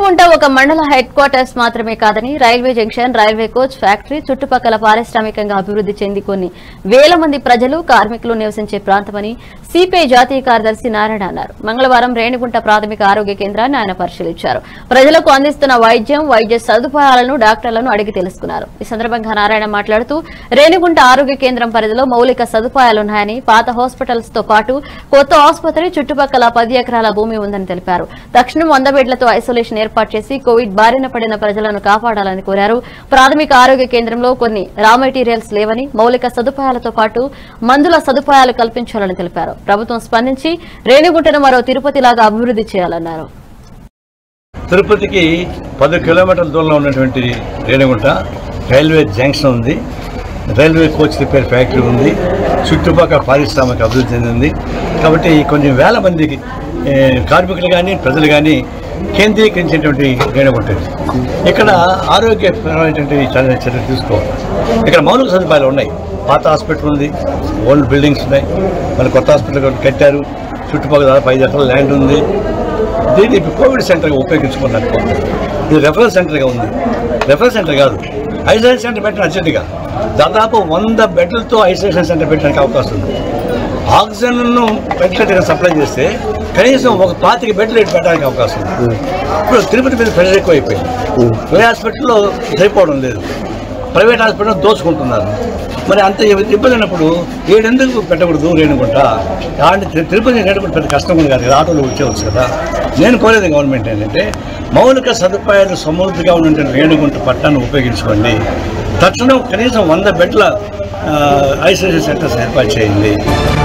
రేణిగుంట ఒక మండల head headquarters మాత్రమే కాదని railway junction railway coach factory చుట్టుపక్కల పారిశ్రామికంగా అభివృద్ధి చెంది కొన్ని వేల మంది ప్రజలు కార్మికులు నివసించే ప్రాంతమని సిపిఐ జాతీయ కార్యదర్శి నారాయణ అన్నారు మంగళవారం రేణిగుంట ప్రాథమిక ఆరోగ్య కేంద్రాన్ని ఆయన పరిశీలించారు ప్రజలకు అందిస్తున్న వైద్యం వైద్య సదుపాయాలను డాక్టర్లను అడిగి తెలుసుకున్నారు ఈ సందర్భంగా నారాయణ మాట్లాడుతూ రేణిగుంట ఆరోగ్య కేంద్రం పరిధిలో మౌలిక సదుపాయాలున్నాయని పాత హాస్పిటల్స్ తో పాటు కొత్త ఆసుపత్రి చుట్టుపక్కల పది ఎకరాల భూమి ఉందని తెలిపారు తక్షణం వంద బెడ్లతో ఐసోలేషన్ ఏర్పాటు చేసి కోవిడ్ బారిన పడిన ప్రజలను కాపాడాలని కోరారు ప్రాథమిక ఆరోగ్య కేంద్రంలో కొన్ని రా మెటీరియల్స్ లేవని మౌలిక సదుపాయాలతో పాటు మందుల సదుపాయాలు కల్పించాలని తెలిపారు ప్రభుత్వం స్పందించి రేణిగుంటను మరో తిరుపతిలాగా అభివృద్ధి చేయాలన్నారు తిరుపతికి పది కిలోమీటర్ల దూరంలో ఉన్నటువంటి రేణిగుంట రైల్వే జంక్షన్ ఉంది రైల్వే కోచ్ రిపేర్ ఫ్యాక్టరీ ఉంది చుట్టుపక్కల పారిశ్రామిక అభివృద్ధి చెందింది కాబట్టి కొన్ని వేల మందికి ఏ, కార్మికులు కానీ ప్రజలు కానీ కేంద్రీకరించేటువంటి రేణిగుంట ఇది. ఇక్కడ ఆరోగ్యపరమైనటువంటి చర్య- చర్యలు తీసుకోవాలి ఇక్కడ మౌలిక సదుపాయాలు ఉన్నాయి పాత హాస్పిటల్ ఉంది ఓల్డ్ బిల్డింగ్స్ ఉన్నాయి మళ్ళీ కొత్త హాస్పిటల్ కూడా కట్టారు చుట్టుపక్కల దాదాపు ఐదు ఎకరాల ల్యాండ్ ఉంది దీన్ని ఇప్పుడు కోవిడ్ సెంటర్గా ఉపయోగించుకున్నారు ఇది రెఫరల్ సెంటర్గా ఉంది రెఫరల్ సెంటర్ కాదు ఐసోలేషన్ సెంటర్ పెట్టిన అర్జెంటుగా దాదాపు వంద బెడ్లతో ఐసోలేషన్ సెంటర్ పెట్టడానికి అవకాశం ఉంది ఆక్సిజన్ను పెట్టినట్టుగా సప్లై చేస్తే కనీసం ఒక పాతిక బెడ్లు రేటు పెట్టడానికి అవకాశం ఉంది ఇప్పుడు తిరుపతి మీద ప్రెషర్ ఎక్కువ అయిపోయింది ఏ హాస్పిటల్లో సరిపోవడం లేదు ప్రైవేట్ హాస్పిటల్ దోచుకుంటున్నారు మరి అంత ఇబ్బంది అయినప్పుడు ఏడెందుకు పెట్టకూడదు రేణుకుంటా అంటే తిరుపతి రేణుకుంట పెద్ద కష్టం ఉంది కాదు కదా, ఆటోలో వచ్చేవచ్చు కదా నేను కోరేది గవర్నమెంట్ ఏంటంటే మౌలిక సదుపాయాలు సమృద్ధిగా ఉన్నటువంటి రేణుగుంట పట్టాన్ని ఉపయోగించుకోండి తక్షణం కనీసం వంద బెడ్ల ఐసోలేషన్ సెంటర్స్ ఏర్పాటు చేయండి